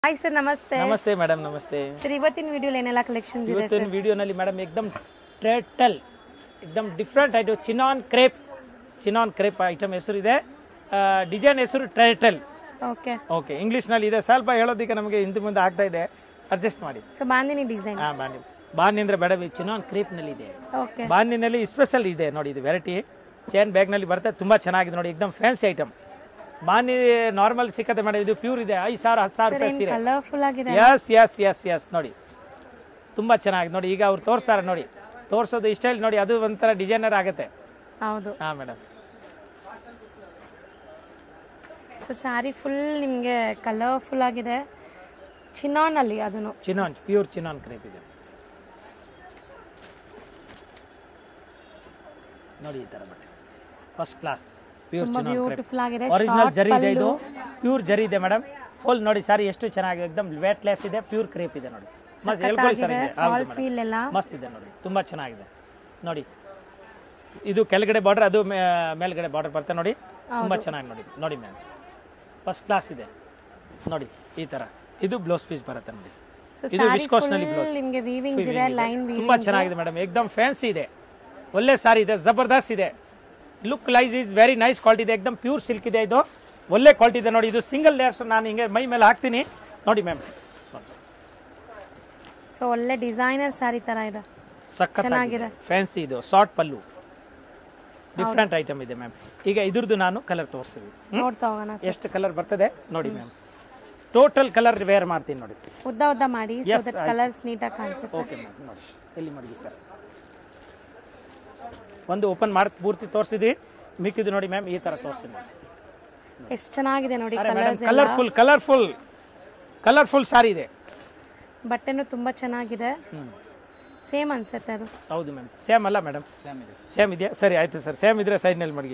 Hi sir ನಮಸ್ತೆ ನಮಸ್ತೆ madam ನಮಸ್ತೆ ಸರ್ ಇವತ್ತಿನ ವಿಡಿಯೋಲಿ ಏನೆಲ್ಲ ಕಲೆಕ್ಷನ್ಸ್ ಇದೆ ಇವತ್ತಿನ ವಿಡಿಯೋನಲ್ಲಿ ಮೇಡಮ್ ಏಕ್ದಮ್ ಟ್ರೇಟಲ್ ಏಕ್ದಮ್ ಡಿಫ್ರೆಂಟ್ ಆಯಿತು chinon crepe chinon crepe item ಹೆಸರಿದೆ ಡಿಸೈನ್ ಹೆಸರು ಟ್ರೇಟಲ್ ಓಕೆ ಓಕೆ ಇಂಗ್ಲೀಷ್ನಲ್ಲಿ ಇದೆ ಸ್ವಲ್ಪ ಹೇಳೋದಕ್ಕೆ ನಮಗೆ ಹಿಂದೆ ಮುಂದೆ ಆಗ್ತಾ ಇದೆ ಅಡ್ಜಸ್ಟ್ ಮಾಡಿ ಸೊ ಬಾಂದಿನಿ ಡಿಸೈನ್ ಹಾಂ ಬಾನಿ ಬಾನಿ ಅಂದರೆ ಮೇಡಮ್ ಚಿನಾನ್ ಕ್ರೇಪ್ನಲ್ಲಿ ಇದೆ ಓಕೆ ಬಾನಿನಲ್ಲಿ ಸ್ಪೆಷಲ್ ಇದೆ ನೋಡಿ ಇದು ವೆರೈಟಿ ಚೈನ್ ಬ್ಯಾಗ್ನಲ್ಲಿ ಬರುತ್ತೆ ತುಂಬ ಚೆನ್ನಾಗಿದೆ ನೋಡಿ ಏಕ್ದಮ್ ಫ್ಯಾನ್ಸಿ ಐಟಮ್ ಬಾನಿ ನಾರ್ಮಲ್ ಸಿಕ್ಕತ್ತೆ ಮೇಡಮ್ ಇದು ಪ್ಯೂರ್ ಇದೆ ಐದು ಸಾವಿರ ಹತ್ತು ಸಾವಿರ ರೂಪಾಯಿ ಸೀರೆ ಕಲರ್ಫುಲ್ ಆಗಿದೆ ಎಸ್ ಎಸ್ ಎಸ್ ಎಸ್ ನೋಡಿ ತುಂಬ ಚೆನ್ನಾಗಿದೆ ನೋಡಿ ಈಗ ಅವ್ರು ತೋರಿಸ್ತಾರೆ ನೋಡಿ ತೋರಿಸೋದು ಇಷ್ಟೈಲ್ ನೋಡಿ ಅದು ಒಂಥರ ಡಿಸೈನರ್ ಆಗುತ್ತೆ ಹೌದು ಹಾಂ ಮೇಡಮ್ ಸೊ ಸ್ಯಾರಿ ಫುಲ್ ನಿಮಗೆ ಕಲರ್ಫುಲ್ ಆಗಿದೆ ಚಿನಾನ್ ಅಲ್ಲಿ ಅದನ್ನು ಚಿನಾನ್ ಪ್ಯೂರ್ ಚಿನಾನ್ ಕ್ರೇಪ್ ಇದೆ ನೋಡಿ ಈ ಥರ ಬಟ್ಟೆ ಫಸ್ಟ್ ಕ್ಲಾಸ್ ಪ್ಯೂರ್ ತುಂಬಾ ಚಿನಾನ್ ಕ್ರೇಪ್ ಬ್ಯೂಟಿಫುಲ್ ಆಗಿದೆ ಒರಿಜಿನಲ್ ಶಾರ್ಟ್ ಜರಿ ಇದೆ ಇದು ಪಲ್ಲು ಪ್ಯೂರ್ ಜರಿ ಇದೆ ಮೇಡಮ್ ಫುಲ್ ನೋಡಿ ಸಾರಿ ಎಷ್ಟು ಚೆನ್ನಾಗಿದೆ ಎಕ್ದಮ್ ವೇಟ್ ಲೆಸ್ ಇದೆ ಪ್ಯೂರ್ ಕ್ರೇಪ್ ಇದೆ ನೋಡಿ ಮಸ್ತ್ ಹೇಳ್ಕೊಳ್ಳಿ ಸರ್ ಇದೆ ಹೌದು ಫಾಲ್ madam. ಫೀಲ್ ಎಲ್ಲ ಮಸ್ತ್ ಇದೆ ನೋಡಿ ತುಂಬ ಚೆನ್ನಾಗಿದೆ ನೋಡಿ ಇದು ಕೆಳಗಡೆ ಬಾರ್ಡರ್ ಅದು ಮೇ- ಮೇಲ್ಗಡೆ ಬಾರ್ಡರ್ ಬರುತ್ತೆ ನೋಡಿ ತುಂಬ ಚೆನ್ನಾಗಿ ನೋಡಿ ನೋಡಿ ಮ್ಯಾಮ್ ಫಸ್ಟ್ ಕ್ಲಾಸ್ ಇದೆ ನೋಡಿ ಈ ಥರ ಇದು ಬ್ಲೌಸ್ ಪೀಸ್ ಬರುತ್ತೆ ನೋಡಿ ಸೊ ಇದು ಸ್ಯಾರಿ ವಿಸ್ಕೋಸ್ ನಲ್ಲಿ ಫುಲ್ ಬ್ಲೌಸ್ ನಿಮಗೆ ವೀವಿಂಗ್ಸ್ ಇದೆ ಲೈನ್ ತುಂಬಾ ಚೆನ್ನಾಗಿದೆ ಮೇಡಮ್ ಏಕ್ದಮ್ ಫ್ಯಾನ್ಸಿ ಇದೆ ಒಳ್ಳೆ ಸಾರಿ ಇದೆ ಜಬರ್ದಸ್ತ್ ಇದೆ look lies is very nice quality ಇದೆ ಏಕ್ದಮ್ ಪ್ಯೂರ್ ಸಿಲ್ಕ್ ಇದೆ ಇದು ಒಳ್ಳೆ ಕ್ವಾಲಿಟಿ ಇದೆ ನೋಡಿ ಇದು ಸಿಂಗಲ್ ಲೇಯರ್ಸ್ ನಾನು ಹಿಂಗೆ ಮೈ ಮೇಲೆ ಹಾಕ್ತೀನಿ ನೋಡಿ ಮ್ಯಾಮ್ ಸೊ ಒಳ್ಳೆ ಡಿಸೈನರ್ ಸ್ಯಾರಿ ತರ ಇದೆ ಸಖತ್ ಚೆನ್ನಾಗಿದೆ. ಫ್ಯಾನ್ಸಿ ಇದು ಶಾರ್ಟ್ ಪಲ್ಲು ಡಿಫ್ರೆಂಟ್ ಐಟಮ್ ಇದೆ ಮ್ಯಾಮ್ ಈಗ ಇದ್ರದ್ದು ನಾನು ಕಲರ್ ತೋರಿಸ್ತೀವಿ ನೋಡ್ತಾ ಹೋಗೋಣ ಸರ್ ಎಷ್ಟು ಕಲರ್ ಬರ್ತದೆ ನೋಡಿ ಮ್ಯಾಮ್ ಟೋಟಲ್ ಕಲರ್ ವೇರ್ ಮಾಡ್ತೀನಿ ನೋಡಿ ಉದ್ದ ಉದ್ದ ಮಾಡಿ ಸೊ ದಟ್ ಕಲರ್ಸ್ ನೀಟಾಗಿ ಕಾಣಿಸುತ್ತೆ ಓಕೆ ಮ್ಯಾಮ್ ನೋಡಿ ಎಲ್ಲಿ ಮಾಡಿ ಸರ್ ಒಂದು ಓಪನ್ ಮಾಡಿ ಪೂರ್ತಿ ತೋರಿಸಿದ್ವಿ ಮಿಕ್ಕಿದ್ದು ನೋಡಿ ಮ್ಯಾಮ್ ಈ ಥರ ತೋರಿಸ್ತೀನಿ ಎಷ್ಟು ಚೆನ್ನಾಗಿದೆ ನೋಡಿ madam colours colourful colourful colourful sari ಇದೆ ಬಟ್ಟೆನೂ ತುಂಬಾ ಚೆನ್ನಾಗಿದೆ ಹ್ಞೂ ಸೇಮ್ ಅನ್ಸುತ್ತೆ ಅದು ಹೌದು ಮ್ಯಾಮ್ ಸೇಮ್ ಅಲ್ಲ ಮೇಡಮ್ ಸೇಮ್ ಇದೆ ಸೇಮ್ ಇದೆಯಾ ಸರಿ ಆಯಿತು ಸರ್ ಸೇಮ್ ಇದ್ರೆ ಸೈಡ್ನಲ್ಲಿ ಮಡಗಿ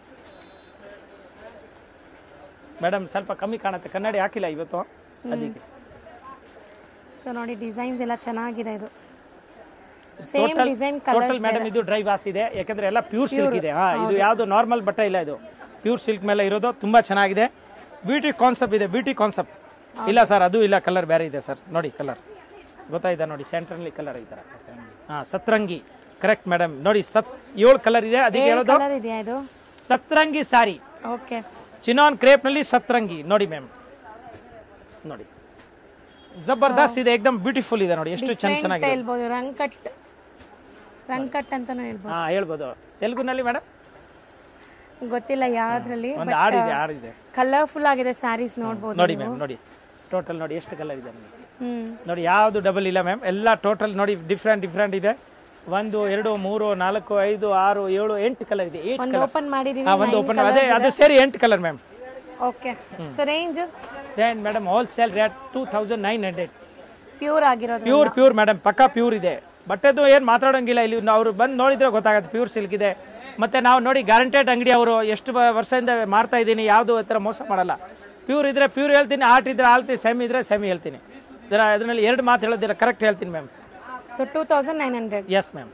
ಮೇಡಮ್ ಸ್ವಲ್ಪ ಕಮ್ಮಿ ಕಾಣುತ್ತೆ ಕನ್ನಡಿ ಹಾಕಿಲ್ಲ ಇವತ್ತು ಅದಕ್ಕೆ ಸೊ ನೋಡಿ ಡಿಸೈನ್ಸ್ ಎಲ್ಲ ಚೆನ್ನಾಗಿದೆ ಇದು same design total colours madam ಇದು ಡ್ರೈ ವಾಸ್ ಇದೆ ಯಾಕಂದ್ರೆ ಎಲ್ಲ ಪ್ಯೂರ್ ಸಿಲ್ಕ್ ಇದೆ ಹಾ ಇದು ಯಾವುದು ನಾರ್ಮಲ್ ಬಟ್ಟೆ ಇಲ್ಲ ಇದು ಪ್ಯೂರ್ ಸಿಲ್ಕ್ ಮೇಲೆ ಇರೋದು ತುಂಬಾ ಚೆನ್ನಾಗಿದೆ ಬ್ಯೂಟಿ ಕಾನ್ಸೆಪ್ಟ್ ಇದೆ ಬ್ಯೂಟಿ ಕಾನ್ಸೆಪ್ಟ್ ಇಲ್ಲ ಸರ್ ಅದು ಇಲ್ಲ ಕಲರ್ ಬೇರೆ ಇದೆ ಸರ್ ನೋಡಿ ಕಲರ್ ಗೊತ್ತಾಯ್ತಾ ನೋಡಿ ಸೆಂಟ್ರಲ್ಲಿ ಕಲರ್ ಈ ಥರ ಹಾ ಸತ್ರಂಗಿ ಕರೆಕ್ಟ್ ಮೇಡಮ್ ನೋಡಿ ಸತ್ ಏಳು ಕಲರ್ ಇದೆ ಅದಕ್ಕೆ ಹೇಳೋದು ಕಲರ್ ಇದೆಯಾ ಇದು ಸತ್ರಂಗಿ ಸಾರಿ ಓಕೆ ಚಿನಾನ್ ಕ್ರೇಪ್ನಲ್ಲಿ ಸತ್ರಂಗಿ ನೋಡಿ ಮ್ಯಾಮ್ ನೋಡಿ ಜಬರ್ದಸ್ತ್ ಇದೆ ಏಕ್ದಮ್ ಬ್ಯೂಟಿಫುಲ್ ಇದೆ ನೋಡಿ ಎಷ್ಟು ಚೆನ್ನ ಚೆನ್ನಾಗಿದೆ ಹೇಳ್ಬೋದು ರಂಕಟ್ ರಂಕಟ್ ಅಂತಾನು ಹೇಳ್ಬೋದು ಹಾ ಹೇಳ್ಬೋದು ತೆಲುಗುನಲ್ಲಿ ಮೇಡಮ್ ಗೊತ್ತಿಲ್ಲ ಯಾವ್ದ್ರಲ್ಲಿ ಒಂದು ಹಾಡಿದೆ ಹಾಡಿದೆ ಕಲರ್ಫುಲ್ ಆಗಿದೆ ಸ್ಯಾರೀಸ್ ನೋಡ್ಬೋದು ನೋಡಿ ಮ್ಯಾಮ್ ನೋಡಿ ಟೋಟಲ್ ನೋಡಿ ಎಷ್ಟು ಕಲರ್ ಇದೆ ನೋಡಿ ಹ್ಮ್ ನೋಡಿ ಯಾವುದು ಡಬಲ್ ಇಲ್ಲ ಮ್ಯಾಮ್ ಎಲ್ಲ ಟೋಟಲ್ ನೋಡಿ ಡಿಫ್ರೆಂಟ್ ಡಿಫ್ರೆಂಟ್ ಇದೆ ಒಂದು ಎರಡು ಮೂರು ನಾಲ್ಕು ಐದು ಆರು ಏಳು ಎಂಟು ಕಲರ್ ಇದೆ ಏಟ್ ಒಂದು ಓಪನ್ ಮಾಡಿದೀನಿ ಒಂದು ಓಪನ್ ಅದೇ ಅದು ಸೇರಿ ಎಂಟು colour ma'am okay so range rate madam wholesale rate two thousand nine hundred pure ಆಗಿರೋದು ಪ್ಯೂರ್ ಪ್ಯೂರ್ ಮೇಡಮ್ ಪಕ್ಕಾ ಪ್ಯೂರ್ ಇದೆ ಬಟ್ಟೆದು ಏನು ಮಾತಾಡೋಂಗಿಲ್ಲ ಇಲ್ಲಿ ಅವ್ರು ಬಂದು ನೋಡಿದ್ರೆ ಗೊತ್ತಾಗುತ್ತೆ ಪ್ಯೂರ್ ಸಿಲ್ಕ್ ಇದೆ ಮತ್ತೆ ನಾವು ನೋಡಿ ಗ್ಯಾರಂಟೆಡ್ ಅಂಗಡಿ ಅವರು ಎಷ್ಟು ಬ- ವರ್ಷದಿಂದ ಮಾಡ್ತಾ ಇದ್ದೀನಿ ಯಾವುದು ಈ ಥರ ಮೋಸ ಮಾಡಲ್ಲ ಪ್ಯೂರ್ ಇದ್ರೆ ಪ್ಯೂರ್ ಹೇಳ್ತೀನಿ ಆರ್ಟ್ ಇದ್ರೆ ಆಳ್ತೀನಿ ಸೆಮಿ ಇದ್ರೆ ಸೆಮಿ ಹೇಳ್ತೀನಿ ಇದರ ಇದರಲ್ಲಿ ಎರಡು ಮಾತು ಹೇಳೋದಿಲ್ಲ ಕರೆಕ್ಟ್ ಹೇಳ್ತೀನಿ ma'am so two thousand nine hundred yes ma'am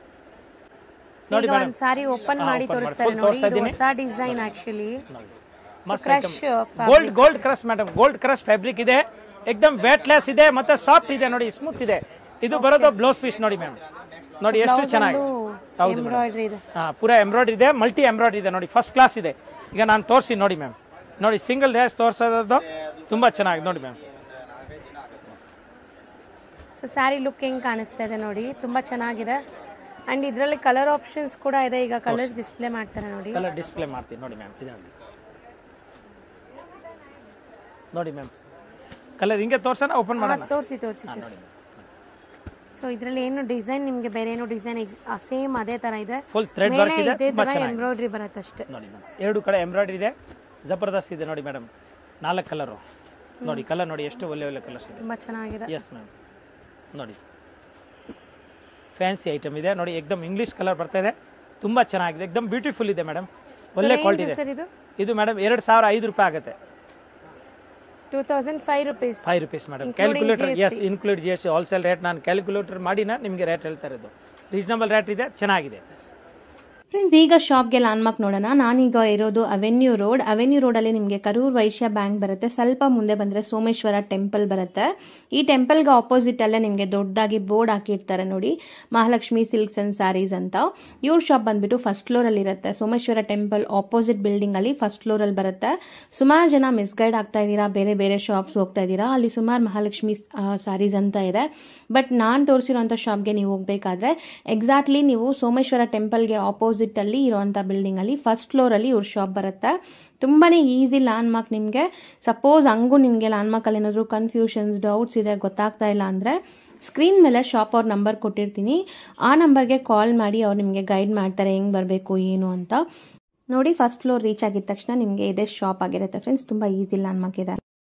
ಈಗ ಒಂದ್ ಸಾರಿ ಓಪನ್ ಮಾಡಿ ತೋರಿಸ್ತಾರೆ ನೋಡಿ ಇದು ಹೊಸ design actually crush gold gold crush madam gold crush fabric ಇದೆ ಎಕ್ದಮ್ ವೇಟ್ಲೆಸ್ ಇದೆ ಮತ್ತೆ ಸಾಫ್ಟ್ ಇದೆ ನೋಡಿ ಸ್ಮೂತ್ ಇದೆ ಇದು ಬರೋದು ಬ್ಲೌಸ್ ಪೀಸ್ ನೋಡಿ ಮ್ಯಾಮ್ ನೋಡಿ ಎಷ್ಟು ಚೆನ್ನಾಗಿ ಹೌದು ಎಂಬ್ರಾಯ್ಡ್ರಿ ಇದೆ ಹಾ ಪೂರ ಎಂಬ್ರಾಯ್ಡ್ರಿ ಇದೆ ಮಲ್ಟಿ ಎಂಬ್ರಾಯ್ಡ್ರಿ ಇದೆ ನೋಡಿ ಫಸ್ಟ್ ಕ್ಲಾಸ್ ಇದೆ ಈಗ ನಾನು ತೋರಿಸಿ ನೋಡಿ ಮ್ಯಾಮ್ ನೋಡಿ ಸಿಂಗಲ್ ಡ್ಯಾಸ್ ತೋರಿಸೋದು ತುಂಬ ಚೆನ್ನಾಗಿ ನೋಡಿ ಮ್ಯಾಮ್ ಸೊ ಸ್ಯಾರಿ ಲುಕ್ ಹೆಂಗ್ ಕಾಣಿಸ್ತಾ ಇದೆ ನೋಡಿ ತುಂಬಾ ಚೆನ್ನಾಗಿದೆ ಅಂಡ್ ಇದರಲ್ಲಿ ಕಲರ್ ಆಪ್ಷನ್ಸ್ ಕೂಡ ಇದೆ ಈಗ ಕಲರ್ಸ್ ಡಿಸ್ಪ್ಲೇ ಮಾಡ್ತಾರೆ ನೋಡಿ ಕಲರ್ ಡಿಸ್ಪ್ಲೇ ಮಾಡ್ತೀನಿ ನೋಡಿ ಮ್ಯಾಮ್ ಇದರಲ್ಲಿ ನೋಡಿ ಮ್ಯಾಮ್ ಕಲರ್ ಹಿಂಗೆ ತೋರ್ಸೋಣ ಓಪನ್ ಮಾಡೋಣ ತೋರಿಸಿ ತೋರಿಸಿ ಸರ್ ಸೊ ಇದರಲ್ಲಿ ಏನು ಡಿಸೈನ್ ನಿಮಗೆ ಬೇರೆ ಏನು ಡಿಸೈನ್ ಸೇಮ್ ಅದೇ ತರ ಇದೆ ಫುಲ್ ಥ್ರೆಡ್ ಮೇಲೆ ವರ್ಕ್ ಇದೆ ಇದೇ ತುಂಬ ತರ ಚೆನ್ನಾಗಿ ಎಂಬ್ರಾಯ್ಡ್ರಿ ಬರುತ್ತೆ ಅಷ್ಟೇ ನೋಡಿ ಮ್ಯಾಮ್ ಎರಡು ಕಡೆ ಎಂಬ್ರಾಯ್ಡ್ರಿ ಇದೆ ಜಬರ್ದಸ್ತ್ ಇದೆ ನೋಡಿ ಮೇಡಮ್ ನಾಲ್ಕು ಕಲರು ನೋಡಿ ಕಲರ್ ನೋಡಿ ಎಷ್ಟು ಒಳ್ಳೆ ಒಳ್ಳೆ ಕಲರ್ಸ್ ಇದೆ ತುಂಬಾ ಚೆನ್ನಾಗಿದೆ ಎಸ್ ಮ್ಯಾಮ್ ನೋಡಿ ಫ್ಯಾನ್ಸಿ ಐಟಮ್ ಇದೆ ನೋಡಿ ಎಕ್ದಮ್ ಇಂಗ್ಲೀಷ್ ಕಲರ್ ಬರ್ತಾ ಇದೆ ತುಂಬ ಚೆನ್ನಾಗಿದೆ ಎಕ್ದಮ್ ಬ್ಯೂಟಿಫುಲ್ ಇದೆ ಮೇಡಮ್ ಒಳ್ಳೆ ಕ್ವಾಲಿಟಿ ಇದೆ ಸರ್ ಇದು ಇದು ಮೇಡಮ್ ಎರಡು ಸಾವಿರ ಐದು ರೂಪಾಯಿ ಆಗುತ್ತೆ two thousand five rupees five rupees madam calculator yes include G S wholesale rate ನಾನು ಕ್ಯಾಲ್ಕುಲೇಟರ್ ಮಾಡಿನ ನಿಮಗೆ ರೇಟ್ ಹೇಳ್ತಾ ಇರೋದು ರೀಸನಬಲ್ ರೇಟ್ ಇದೆ ಚೆನ್ನಾಗಿದೆ ಫ್ರೆಂಡ್ಸ್ ಈಗ ಶಾಪ್ಗೆ ಲ್ಯಾಂಡ್ಮಾರ್ಕ್ ನೋಡೋಣ ನಾನೀಗ ಇರೋದು ಅವೆನ್ಯೂ ರೋಡ್ ಅವೆನ್ಯೂ ರೋಡಲ್ಲಿ ನಿಮಗೆ ಕರೂರ್ ವೈಶ್ಯ ಬ್ಯಾಂಕ್ ಬರುತ್ತೆ ಸ್ವಲ್ಪ ಮುಂದೆ ಬಂದರೆ ಸೋಮೇಶ್ವರ ಟೆಂಪಲ್ ಬರುತ್ತೆ ಈ ಟೆಂಪಲ್ಗೆ ಆಪೋಸಿಟ್ ಅಲ್ಲೇ ನಿಮಗೆ ದೊಡ್ಡದಾಗಿ ಬೋರ್ಡ್ ಹಾಕಿರ್ತಾರೆ ನೋಡಿ ಮಹಾಲಕ್ಷ್ಮಿ ಸಿಲ್ಕ್ಸ್ ಅಂಡ್ ಸ್ಯಾರೀಸ್ ಅಂತ ಇವ್ರ ಶಾಪ್ ಬಂದ್ಬಿಟ್ಟು ಫಸ್ಟ್ ಫ್ಲೋರಲ್ಲಿ ಇರುತ್ತೆ ಸೋಮೇಶ್ವರ ಟೆಂಪಲ್ ಆಪೋಸಿಟ್ ಬಿಲ್ಡಿಂಗ್ ಅಲ್ಲಿ ಫಸ್ಟ್ ಫ್ಲೋರಲ್ಲಿ ಬರುತ್ತೆ ಸುಮಾರು ಜನ ಮಿಸ್ಗೈಡ್ ಆಗ್ತಾ ಇದ್ದೀರಾ ಬೇರೆ ಬೇರೆ ಶಾಪ್ಸ್ ಹೋಗ್ತಾ ಇದ್ದೀರಾ ಅಲ್ಲಿ ಸುಮಾರು ಮಹಾಲಕ್ಷ್ಮಿ ಸ್ಯಾರೀಸ್ ಅಂತ ಇದೆ ಬಟ್ ನಾನು ತೋರಿಸಿರೋಂಥ ಶಾಪ್ಗೆ ನೀವು ಹೋಗಬೇಕಾದ್ರೆ ಎಕ್ಸಾಕ್ಟ್ಲಿ ನೀವು ಸೋಮೇಶ್ವರ ಟೆಂಪಲ್ಗೆ ಆಪೋಸಿಟ್ ಅಲ್ಲಿ ಇರೋಂಥ ಬಿಲ್ಡಿಂಗ್ ಅಲ್ಲಿ ಫಸ್ಟ್ ಫ್ಲೋರಲ್ಲಿ ಇವ್ರ ಶಾಪ್ ಬರುತ್ತೆ ತುಂಬಾ ಈಸಿ ಲ್ಯಾಂಡ್ ಮಾರ್ಕ್ ನಿಮಗೆ ಸಪೋಸ್ ಹಂಗೂ ನಿಮಗೆ ಲ್ಯಾಂಡ್ ಮಾರ್ಕಲ್ಲಿ ಏನಾದರೂ ಕನ್ಫ್ಯೂಷನ್ಸ್ ಡೌಟ್ಸ್ ಇದೆ ಗೊತ್ತಾಗ್ತಾ ಇಲ್ಲ ಅಂದರೆ ಸ್ಕ್ರೀನ್ ಮೇಲೆ ಶಾಪ್ ಅವ್ರ ನಂಬರ್ ಕೊಟ್ಟಿರ್ತೀನಿ ಆ ನಂಬರ್ಗೆ ಕಾಲ್ ಮಾಡಿ ಅವ್ರು ನಿಮಗೆ ಗೈಡ್ ಮಾಡ್ತಾರೆ ಹೆಂಗೆ ಬರಬೇಕು ಏನು ಅಂತ ನೋಡಿ ಫಸ್ಟ್ ಫ್ಲೋರ್ ರೀಚ್ ಆಗಿದ ತಕ್ಷಣ ನಿಮಗೆ ಇದೇ ಶಾಪ್ ಆಗಿರುತ್ತೆ ಫ್ರೆಂಡ್ಸ್ ತುಂಬ ಈಸಿ ಲ್ಯಾಂಡ್ ಮಾರ್ಕ್ ಇದೆ